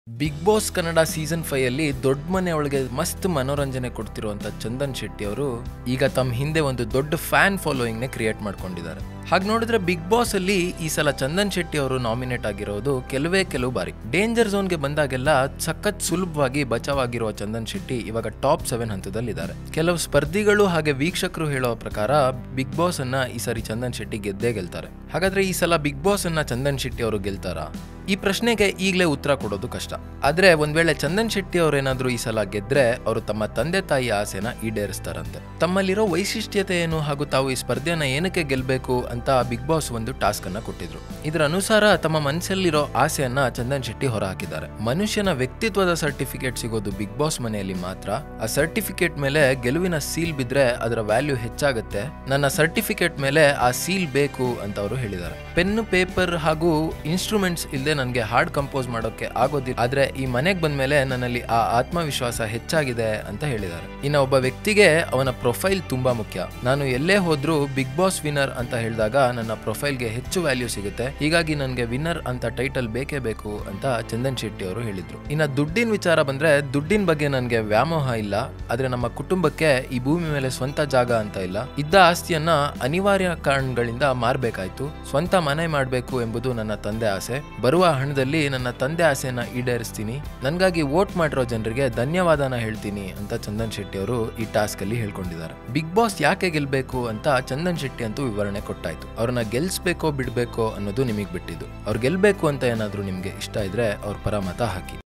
big Boss Kannada season five ಅಲ್ಲಿ ದೊಡ್ಡ ಮನೆ ಒಳಗೆ ಮಸ್ತ್ ಮನೋರಂಜನೆ ಕೊಡ್ತಿರುವಂತ ಚಂದನ್ ಶೆಟ್ಟಿ ಅವರು ಈಗ ತಮ್ಮ ಹಿಂದೆ ಒಂದು ದೊಡ್ಡ ಫ್ಯಾನ್ ಫಾಲೋಯಿಂಗ್ ನ ಕ್ರಿಯೇಟ್ ಮಾಡ್ಕೊಂಡಿದ್ದಾರೆ ಹಾಗೆ ನೋಡಿದ್ರೆ ಬಿಗ್ ಬಾಸ್ ಅಲ್ಲಿ ಈ ಸಲ ಚಂದನ್ ಶೆಟ್ಟಿ ಅವರು ನಾಮಿನೇಟ್ ಆಗಿರೋದು ಕೆಲವೇ ಕೆಲವು ಬಾರಿ ಡೇಂಜರ್ ಝೋನ್ಗೆ ಬಂದಾಗೆಲ್ಲ ಸಖತ್ ಸುಲಭವಾಗಿ ಬಚಾವಾಗಿರುವ ಚಂದನ್ ಶೆಟ್ಟಿ ಇವಾಗ ಟಾಪ್ ಸೆವೆನ್ ಹಂತದಲ್ಲಿದ್ದಾರೆ ಕೆಲವು ಸ್ಪರ್ಧಿಗಳು ಹಾಗೆ ವೀಕ್ಷಕರು ಹೇಳೋ ಪ್ರಕಾರ ಬಿಗ್ ಬಾಸ್ ಅನ್ನ ಈ ಸಾರಿ ಚಂದನ್ ಶೆಟ್ಟಿ ಗೆದ್ದೇ ಗೆಲ್ತಾರೆ ಹಾಗಾದ್ರೆ ಈ ಸಲ ಬಿಗ್ ಬಾಸ್ ಅನ್ನ ಚಂದನ್ ಶೆಟ್ಟಿ ಅವರು ಗೆಲ್ತಾರಾ ಈ ಪ್ರಶ್ನೆಗೆ ಈಗಲೇ ಉತ್ತರ ಕೊಡೋದು ಕಷ್ಟ ಆದ್ರೆ ಒಂದ್ ವೇಳೆ ಚಂದನ್ ಶೆಟ್ಟಿ ಅವ್ರೇನಾದ್ರೂ ಈ ಸಲ ಗೆದ್ರೆ ಅವರು ತಮ್ಮ ತಂದೆ ತಾಯಿ ಆಸೆನ ಈಡೇರಿಸ್ತಾರಂತೆ ತಮ್ಮಲ್ಲಿರೋ ವೈಶಿಷ್ಟ್ಯತೆ ಏನು ಹಾಗೂ ತಾವು ಈ ಸ್ಪರ್ಧೆಯನ್ನ ಏನಕ್ಕೆ ಗೆಲ್ಬೇಕು ಅಂತ ಬಿಗ್ ಬಾಸ್ ಒಂದು ಟಾಸ್ಕ್ ಅನ್ನ ಕೊಟ್ಟಿದ್ರು ಇದರ ಅನುಸಾರ ತಮ್ಮ ಮನಸ್ಸಲ್ಲಿರೋ ಆಸೆಯನ್ನ ಚಂದನ್ ಶೆಟ್ಟಿ ಹೊರಹಾಕಿದ್ದಾರೆ ಮನುಷ್ಯನ ವ್ಯಕ್ತಿತ್ವದ ಸರ್ಟಿಫಿಕೇಟ್ ಸಿಗೋದು ಬಿಗ್ ಬಾಸ್ ಮನೆಯಲ್ಲಿ ಮಾತ್ರ ಆ ಸರ್ಟಿಫಿಕೇಟ್ ಮೇಲೆ ಗೆಲುವಿನ ಸೀಲ್ ಬಿದ್ರೆ ಅದರ ವ್ಯಾಲ್ಯೂ ಹೆಚ್ಚಾಗುತ್ತೆ ನನ್ನ ಸರ್ಟಿಫಿಕೇಟ್ ಮೇಲೆ ಆ ಸೀಲ್ ಬೇಕು ಅಂತ ಅವರು ಹೇಳಿದ್ದಾರೆ ಪೆನ್ ಪೇಪರ್ ಹಾಗೂ ಇನ್ಸ್ಟ್ರೂಮೆಂಟ್ಸ್ ಇಲ್ಲದೆ ನನಗೆ ಹಾಡ್ ಕಂಪೋಸ್ ಮಾಡೋಕೆ ಆಗೋದಿಲ್ಲ ಆದ್ರೆ ಈ ಮನೆಗೆ ಬಂದ್ಮೇಲೆ ನನ್ನಲ್ಲಿ ಆ ಆತ್ಮವಿಶ್ವಾಸ ಹೆಚ್ಚಾಗಿದೆ ಅಂತ ಹೇಳಿದ್ದಾರೆ ಇನ್ನು ಒಬ್ಬ ವ್ಯಕ್ತಿಗೆ ಅವನ ಪ್ರೊಫೈಲ್ ತುಂಬಾ ಮುಖ್ಯ ನಾನು ಎಲ್ಲೇ ಹೋದ್ರೂ ಬಿಗ್ ಬಾಸ್ ವಿನ್ನರ್ ಅಂತ ಹೇಳಿದಾಗ ನನ್ನ ಪ್ರೊಫೈಲ್ಗೆ ಹೆಚ್ಚು ವ್ಯಾಲ್ಯೂ ಸಿಗುತ್ತೆ ಹೀಗಾಗಿ ನನಗೆ ವಿನ್ನರ್ ಅಂತ ಟೈಟಲ್ ಬೇಕೇ ಬೇಕು ಅಂತ ಚಂದನ್ ಶೆಟ್ಟಿ ಅವರು ಹೇಳಿದ್ರು ಇನ್ನು ದುಡ್ಡಿನ ವಿಚಾರ ಬಂದ್ರೆ ದುಡ್ಡಿನ ಬಗ್ಗೆ ನನಗೆ ವ್ಯಾಮೋಹ ಇಲ್ಲ ಆದ್ರೆ ನಮ್ಮ ಕುಟುಂಬಕ್ಕೆ ಈ ಭೂಮಿ ಮೇಲೆ ಸ್ವಂತ ಜಾಗ ಅಂತ ಇಲ್ಲ ಇದ್ದ ಆಸ್ತಿಯನ್ನ ಅನಿವಾರ್ಯ ಕಾರಣಗಳಿಂದ ಮಾರ್ಬೇಕಾಯ್ತು ಸ್ವಂತ ಮನೆ ಮಾಡಬೇಕು ಎಂಬುದು ನನ್ನ ತಂದೆ ಆಸೆ ಬರುವ ಹಣದಲ್ಲಿ ನನ್ನ ತಂದೆ ಆಸೆಯನ್ನ ಈಡೇರಿಸ್ತೀನಿ ನನ್ಗಾಗಿ ವೋಟ್ ಮಾಡಿರೋ ಜನರಿಗೆ ಧನ್ಯವಾದನ ಹೇಳ್ತೀನಿ ಅಂತ ಚಂದನ್ ಶೆಟ್ಟಿ ಅವರು ಈ ಟಾಸ್ಕ್ ಅಲ್ಲಿ ಹೇಳ್ಕೊಂಡಿದ್ದಾರೆ ಬಿಗ್ ಬಾಸ್ ಯಾಕೆ ಗೆಲ್ಬೇಕು ಅಂತ ಚಂದನ್ ಶೆಟ್ಟಿ ಅಂತೂ ವಿವರಣೆ ಕೊಟ್ಟಾಯ್ತು ಅವ್ರನ್ನ ಗೆಲ್ಸ್ಬೇಕೋ ಬಿಡ್ಬೇಕೋ ಅನ್ನೋದು ನಿಮಗೆ ಬಿಟ್ಟಿದ್ದು ಅವ್ರು ಗೆಲ್ಬೇಕು ಅಂತ ಏನಾದ್ರೂ ನಿಮ್ಗೆ ಇಷ್ಟ ಇದ್ರೆ ಅವ್ರ ಪರ ಮತ ಹಾಕಿ